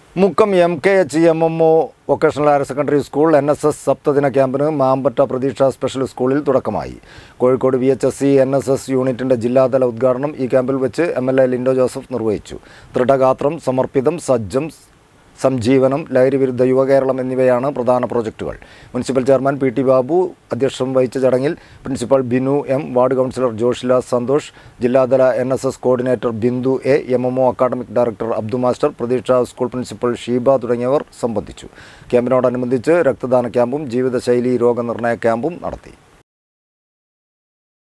Mukkam M K H M M O vocational higher secondary school N S S സപ്തദിന ക്യാമ്പിന് Mampatta Pratheeksha special സ്കൂളിൽ തുടക്കമായി Kozhikode V H S C N S S യൂണിറ്റിൻ്റെ ജില്ലാതല ഉദ്ഘാടനം ഈ ക്യാമ്പിൽ വെച്ച് M L A Linto Joseph നിർവഹിച്ചു ദൃഢഗാത്രം സമർപ്പിതം സജ്ജം സംജീവനം ലഹരിവിരുദ്ധ യുവകേരളം എന്നിവയാണ് പ്രധാന പ്രോജക്റ്റുകൾ municipal chairman P T Babu അധ്യക്ഷം വഹിച്ച ചടങ്ങിൽ principal Binu M ward councillor Joshila Santhosh ജില്ലാതല N S S coordinator Bindu A M M O academic director Abdu master Pratheeksha school principal Sheeba തുടങ്ങിയവർ സംബന്ധിച്ചു ക്യാമ്പിനോടനുബന്ധിച്ച് രക്തദാന ക്യാമ്പും ജീവിതശൈലി രോഗനിർണയ ക്യാമ്പും നടത്തി